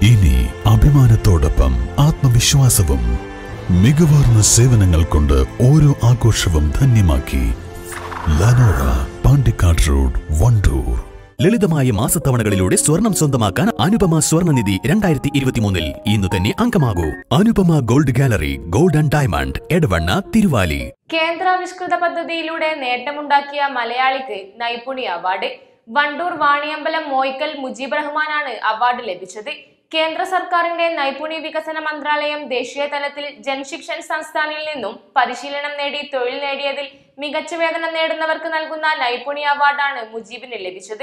ഇനി അഭിമാനത്തോടൊപ്പം ആത്മവിശ്വാസവും മികവാർന്ന സേവനങ്ങൾ കൊണ്ട് ഓരോ ആഘോഷവും ധന്യമാക്കി ലനോറ പാണ്ടിക്കാട് റോഡ് വണ്ടൂർ ലളിതമായ മാസത്തവണകളിലൂടെ സ്വർണം സ്വന്തമാക്കാൻ അനുപമ സ്വർണ്ണനിധി രണ്ടായിരത്തി ഇരുപത്തിമൂന്നിൽ ഇന്ന് തന്നെ അംഗമാകൂ Anupama gold gallery gold and diamond Edavanna Thiruvali കേന്ദ്രാവിഷ്കൃത പദ്ധതിയിലൂടെ നേട്ടമുണ്ടാക്കിയ മലയാളിക്ക് നൈപുണി അവാർഡ് വണ്ടൂർ വാണിയമ്പലം മോയ്ക്കൽ മുജീബ് റഹ്മാനാണ് അവാർഡ് ലഭിച്ചത് കേന്ദ്ര സർക്കാരിന്റെ നൈപുണ്യ വികസന മന്ത്രാലയം ദേശീയ തലത്തിൽ ജൻശിക്ഷൻ സംസ്ഥാനിൽ നിന്നും പരിശീലനം നേടി തൊഴിൽ നേടിയതിൽ മികച്ച വേതനം നേടുന്നവർക്ക് നൽകുന്ന നൈപുണ്യ അവാർഡാണ് മുജീബിന് ലഭിച്ചത്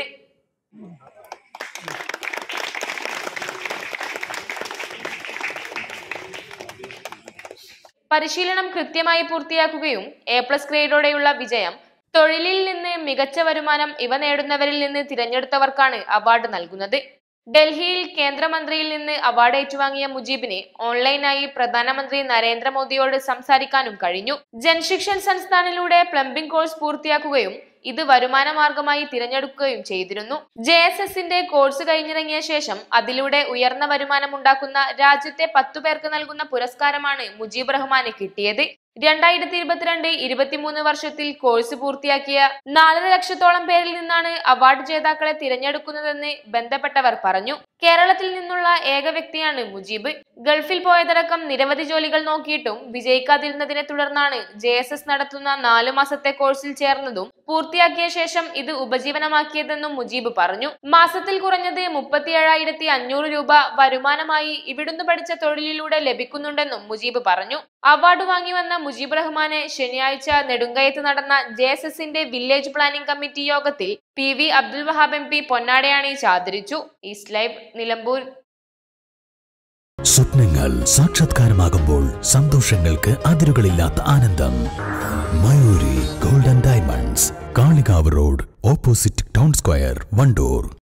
പരിശീലനം കൃത്യമായി പൂർത്തിയാക്കുകയും എ പ്ലസ് ഗ്രേഡോടെയുള്ള വിജയം തൊഴിലിൽ നിന്ന് മികച്ച വരുമാനം ഇവ നേടുന്നവരിൽ നിന്ന് തിരഞ്ഞെടുത്തവർക്കാണ് അവാർഡ് നൽകുന്നത് ഡൽഹിയിൽ കേന്ദ്രമന്ത്രിയിൽ നിന്ന് അവാർഡ് ഏറ്റുവാങ്ങിയ മുജീബിന് ഓൺലൈനായി പ്രധാനമന്ത്രി നരേന്ദ്രമോദിയോട് സംസാരിക്കാനും കഴിഞ്ഞു ജൻശിക്ഷൻ സംസ്ഥാനിലൂടെ പ്ലംബിംഗ് കോഴ്സ് പൂർത്തിയാക്കുകയും ഇത് വരുമാന മാർഗമായി തിരഞ്ഞെടുക്കുകയും ചെയ്തിരുന്നു ജെ എസ് എസിന്റെ കോഴ്സ് കഴിഞ്ഞിറങ്ങിയ ശേഷം അതിലൂടെ ഉയർന്ന വരുമാനം ഉണ്ടാക്കുന്ന രാജ്യത്തെ പത്തു പേർക്ക് നൽകുന്ന പുരസ്കാരമാണ് മുജീബ് റഹ്മാന് കിട്ടിയത് രണ്ടായിരത്തി ഇരുപത്തിരണ്ട് ഇരുപത്തിമൂന്ന് വർഷത്തിൽ കോഴ്സ് പൂർത്തിയാക്കിയ നാലര ലക്ഷത്തോളം പേരിൽ നിന്നാണ് അവാർഡ് ജേതാക്കളെ തിരഞ്ഞെടുക്കുന്നതെന്ന് ബന്ധപ്പെട്ടവർ പറഞ്ഞു കേരളത്തിൽ നിന്നുള്ള ഏക വ്യക്തിയാണ് മുജീബ് ഗൾഫിൽ പോയതടക്കം നിരവധി ജോലികൾ നോക്കിയിട്ടും വിജയിക്കാതിരുന്നതിനെ തുടർന്നാണ് ജെ എസ് എസ് നടത്തുന്ന നാലു മാസത്തെ കോഴ്സിൽ ചേർന്നതും പൂർത്തിയാക്കിയ ശേഷം ഇത് ഉപജീവനമാക്കിയതെന്നും മുജീബ് പറഞ്ഞു മാസത്തിൽ കുറഞ്ഞത് മുപ്പത്തിയേഴായിരത്തി അഞ്ഞൂറ് രൂപ വരുമാനമായി ഇവിടുന്ന് പഠിച്ച തൊഴിലിലൂടെ ലഭിക്കുന്നുണ്ടെന്നും മുജീബ് പറഞ്ഞു അവാർഡ് വാങ്ങി വന്ന മുജീബ് റഹ്മാനെ ശനിയാഴ്ച നെടുങ്കയത്ത് നടന്ന ജെ എസ് എസിന്റെ വില്ലേജ് പ്ലാനിംഗ് കമ്മിറ്റി യോഗത്തിൽ P V Abdul Wahab M P പൊന്നാടയാണിച്ച് ആദരിച്ചു ഈസ്റ്റ് ലൈവ് നിലമ്പൂർ സ്വപ്നങ്ങൾ സാക്ഷാത്കാരമാകുമ്പോൾ സന്തോഷങ്ങൾക്ക് അതിരുകളില്ലാത്ത ആനന്ദം Mayuri golden diamonds Kalikavu road opposite town square Wandoor